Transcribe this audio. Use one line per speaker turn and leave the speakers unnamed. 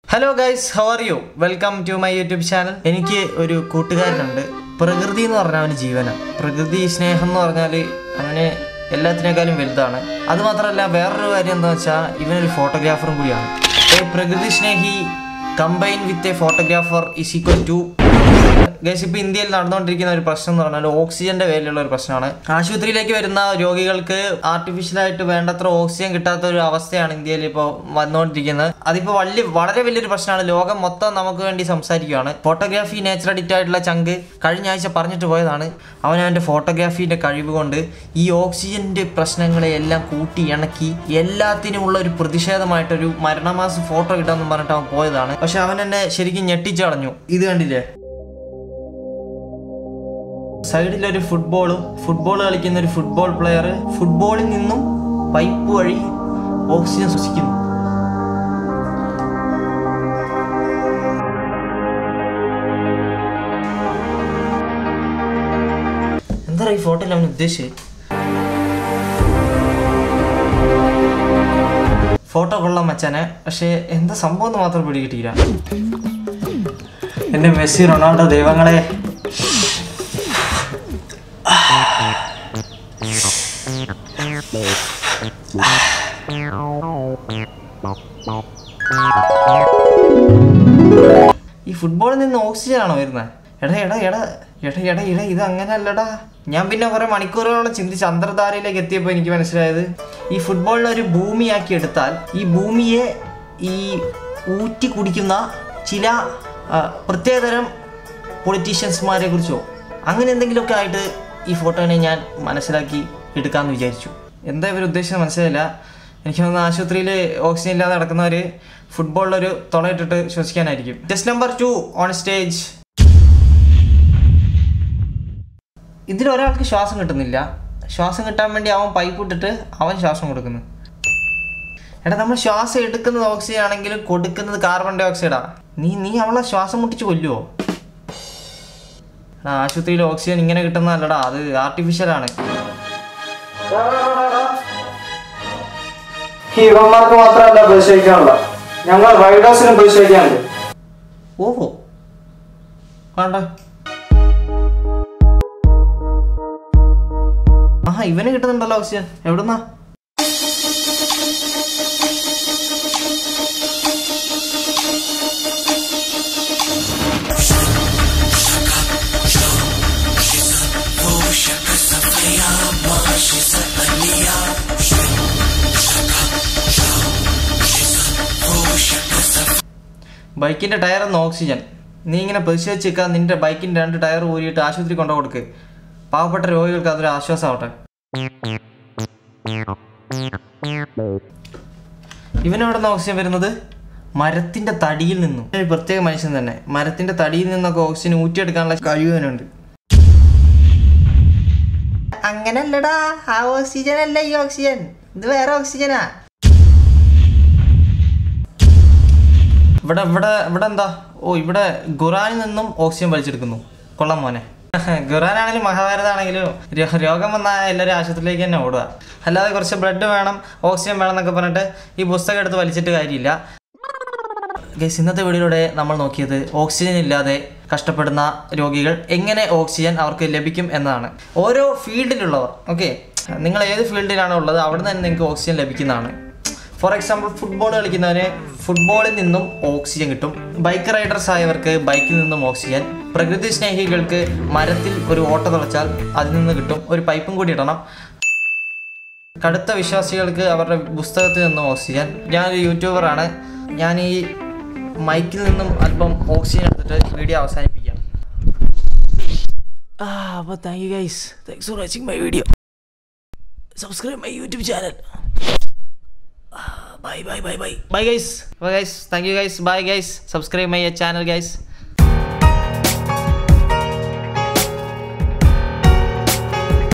hello guys how are you welcome to my YouTube channel എനിക്ക് ഒരു കൂട്ടുകാരനുണ്ട് പ്രകൃതി എന്ന് പറഞ്ഞാൽ അവന് ജീവനാണ് പ്രകൃതി സ്നേഹം എന്ന് പറഞ്ഞാൽ അവന് എല്ലാത്തിനേക്കാളും വലുതാണ് അത് മാത്രമല്ല വേറൊരു കാര്യം എന്താ വെച്ചാൽ ഇവനൊരു ഫോട്ടോഗ്രാഫറും കൂടിയാണ് എ പ്രകൃതി സ്നേഹി combine with a photographer is equal to guys ഇപ്പോൾ ഇന്ത്യയിൽ നടന്നുകൊണ്ടിരിക്കുന്ന ഒരു പ്രശ്നം എന്ന് പറഞ്ഞാൽ ഓക്സിജന്റെ വേലുള്ള ഒരു പ്രശ്നമാണ് ആശുപത്രിയിലേക്ക് വരുന്ന രോഗികൾക്ക് ആർട്ടിഫിഷ്യലായിട്ട് വേണ്ടത്ര ഓക്സിജൻ കിട്ടാത്ത ഒരു അവസ്ഥയാണ് ഇന്ത്യയിൽ ഇപ്പോൾ വന്നുകൊണ്ടിരിക്കുന്നത് അതിപ്പോൾ വലിയ വളരെ വലിയൊരു പ്രശ്നമാണ് ലോകം മൊത്തം നമുക്ക് വേണ്ടി സംസാരിക്കുകയാണ് ഫോട്ടോഗ്രാഫി നേച്ചർ അഡിക്റ്റ് ആയിട്ടുള്ള ചങ്ക് കഴിഞ്ഞ ആഴ്ച പറഞ്ഞിട്ട് പോയതാണ് അവൻ അവൻ്റെ ഫോട്ടോഗ്രാഫീൻ്റെ കഴിവ് കൊണ്ട് ഈ ഓക്സിജൻ്റെ പ്രശ്നങ്ങളെ എല്ലാം കൂട്ടി ഇണക്കി എല്ലാത്തിനുമുള്ള ഒരു പ്രതിഷേധമായിട്ടൊരു മരണമാസം ഫോട്ടോ കിട്ടാമെന്ന് പറഞ്ഞിട്ട് അവൻ പോയതാണ് പക്ഷെ അവൻ എന്നെ ശരിക്കും ഞെട്ടിച്ചു കളഞ്ഞു ഇത് കണ്ടില്ലേ സൈഡിലൊരു ഫുട്ബോളും ഫുട്ബോൾ കളിക്കുന്ന ഒരു ഫുട്ബോൾ പ്ലെയർ ഫുട്ബോളിൽ നിന്നും പൈപ്പ് വഴി ഓക്സിജൻ ശ്വസിക്കുന്നു എന്താ ഈ ഫോട്ടോയിൽ അവൻ ഉദ്ദേശിച്ചത് ഫോട്ടോ കൊള്ളാൻ മച്ചാനെ പക്ഷേ എന്താ സംഭവം എന്ന് മാത്രം പിടികിട്ടിയില്ല എൻ്റെ മെസ്സി റൊണാൾഡോ ദൈവങ്ങളെ ഈ ഫുട്ബോളിൽ നിന്ന് ഓക്സിജൻ ആണോ വരുന്നത് എടാ എടാ എടാ എടാ എടാ എടാ ഇത് അങ്ങനെ അല്ലടാ ഞാൻ പിന്നെ കുറെ മണിക്കൂറുകളോളം ചിന്തിച്ച് അന്തർധാരയിലേക്ക് എത്തിയപ്പോൾ എനിക്ക് മനസ്സിലായത് ഈ ഫുട്ബോളിനെ ഒരു ഭൂമിയാക്കി എടുത്താൽ ഈ ഭൂമിയെ ഈ ഊറ്റി കുടിക്കുന്ന ചില ആ, പ്രത്യേകതരം പൊളിറ്റീഷ്യൻസ്മാരെ കുറിച്ചോ അങ്ങനെ എന്തെങ്കിലുമൊക്കെ ആയിട്ട് ഈ ഫോട്ടോനെ ഞാൻ മനസ്സിലാക്കി എടുക്കാമെന്ന് വിചാരിച്ചു എന്താ ഇവർ ഉദ്ദേശിച്ചത് മനസ്സിലായില്ല എനിക്ക് തോന്നുന്നു ആശുപത്രിയിൽ ഓക്സിജൻ ഇല്ലാതെ നടക്കുന്നവർ ഫുട്ബോളിലൊരു തുളയിട്ടിട്ട് ശ്വസിക്കാനായിരിക്കും just number two on stage ഇതിൽ ഒരാൾക്ക് ശ്വാസം കിട്ടുന്നില്ല ശ്വാസം കിട്ടാൻ വേണ്ടി അവൻ പൈപ്പ് ഇട്ടിട്ട് അവൻ ശ്വാസം കൊടുക്കുന്നു എടാ നമ്മൾ ശ്വാസം എടുക്കുന്നത് ഓക്സിജൻ ആണെങ്കിലും കൊടുക്കുന്നത് കാർബൺ ഡൈ ഓക്സൈഡാ നീ നീ അവളെ ശ്വാസം മുട്ടിച്ച് കൊല്ലുവോ എടാ ആശുപത്രിയിൽ ഓക്സിജൻ ഇങ്ങനെ കിട്ടുന്നതല്ലടാ അത് ആർട്ടിഫിഷ്യലാണ്
ഇവന്മാർക്ക് മാത്രമല്ല പരിശോധിക്കാനുള്ള ഞങ്ങൾ വൈഡോസിനും പരിശോധിക്കാനുണ്ട്
ഓഹോ വേണ്ട ആഹാ ഇവന് കിട്ടുന്നുണ്ടല്ലോ ഓക്സിജൻ എവിടുന്നാ ബൈക്കിന്റെ ടയർ ഒന്ന് ഓക്സിജൻ നീ ഇങ്ങനെ പരിശോധിച്ച് നിൽക്കാൻ നിന്റെ ബൈക്കിന്റെ രണ്ട് ടയർ ഊരിയിട്ട് ആശുപത്രി കൊണ്ടു കൊടുക്ക് പാവപ്പെട്ട രോഗികൾക്ക് അതൊരു ആശ്വാസമാവട്ടെ ഇവനെവിടെ നിന്ന് ഓക്സിജൻ വരുന്നത് മരത്തിന്റെ തടിയിൽ നിന്നും ഒരു പ്രത്യേക മനുഷ്യൻ തന്നെ മരത്തിന്റെ തടിയിൽ നിന്നൊക്കെ ഓക്സിജൻ ഊറ്റിയെടുക്കാനുള്ള കഴിവ് ഇവനുണ്ട് അങ്ങനല്ലടാ ആ ഓക്സിജൻ അല്ല ഈ ഓക്സിജൻ ഇത് വേറെ ഓക്സിജനാ ഇവിടെ ഇവിടെ ഇവിടെ എന്താ ഓ ഇവിടെ ഖുറാനിൽ നിന്നും ഓക്സിജൻ വലിച്ചെടുക്കുന്നു കൊള്ളാം മോനെ ഖുറാനാണെങ്കിലും മഹാഭാരതാണെങ്കിലും രോ- രോഗം വന്നാൽ എല്ലാവരും ആശുപത്രിയിലേക്ക് തന്നെ ഓടുക അല്ലാതെ കുറച്ച് ബ്ലഡ് വേണം ഓക്സിജൻ വേണം എന്നൊക്കെ പറഞ്ഞിട്ട് ഈ പുസ്തകം എടുത്ത് വലിച്ചിട്ട് കാര്യമില്ല ഗൈസ് ഇന്നത്തെ വീഡിയോയിലൂടെ നമ്മൾ നോക്കിയത് ഓക്സിജൻ ഇല്ലാതെ കഷ്ടപ്പെടുന്ന രോഗികൾ എങ്ങനെ ഓക്സിജൻ അവർക്ക് ലഭിക്കും എന്നതാണ് ഓരോ ഫീൽഡിലുള്ളവർ ഓക്കെ നിങ്ങൾ ഏത് ഫീൽഡിലാണോ ഉള്ളത് അവിടെ നിന്ന് നിങ്ങൾക്ക് ഓക്സിജൻ ലഭിക്കുന്നതാണ് ഫോർ എക്സാമ്പിൾ ഫുട്ബോൾ കളിക്കുന്നവന് ഫുട്ബോളിൽ നിന്നും ഓക്സിജൻ കിട്ടും ബൈക്ക് റൈഡേഴ്സ് ആയവർക്ക് ബൈക്കിൽ നിന്നും ഓക്സിജൻ പ്രകൃതി സ്നേഹികൾക്ക് മരത്തിൽ ഒരു ഓട്ട തുളച്ചാൽ അതിൽ നിന്ന് കിട്ടും ഒരു പൈപ്പും കൂടി ഇടണം കടുത്ത വിശ്വാസികൾക്ക് അവരുടെ പുസ്തകത്തിൽ നിന്നും ഓക്സിജൻ ഞാനൊരു യൂട്യൂബറാണ് ഞാൻ ഈ മൈക്കിൽ നിന്നും അല്പം ഓക്സിജൻ എടുത്തിട്ട് വീഡിയോ അവസാനിപ്പിക്കാം ആ അപ്പോൾ thank you guys thanks for watching my video subscribe my YouTube channel bye bye bye bye bye guys bye guys thank you guys bye guys subscribe my channel guys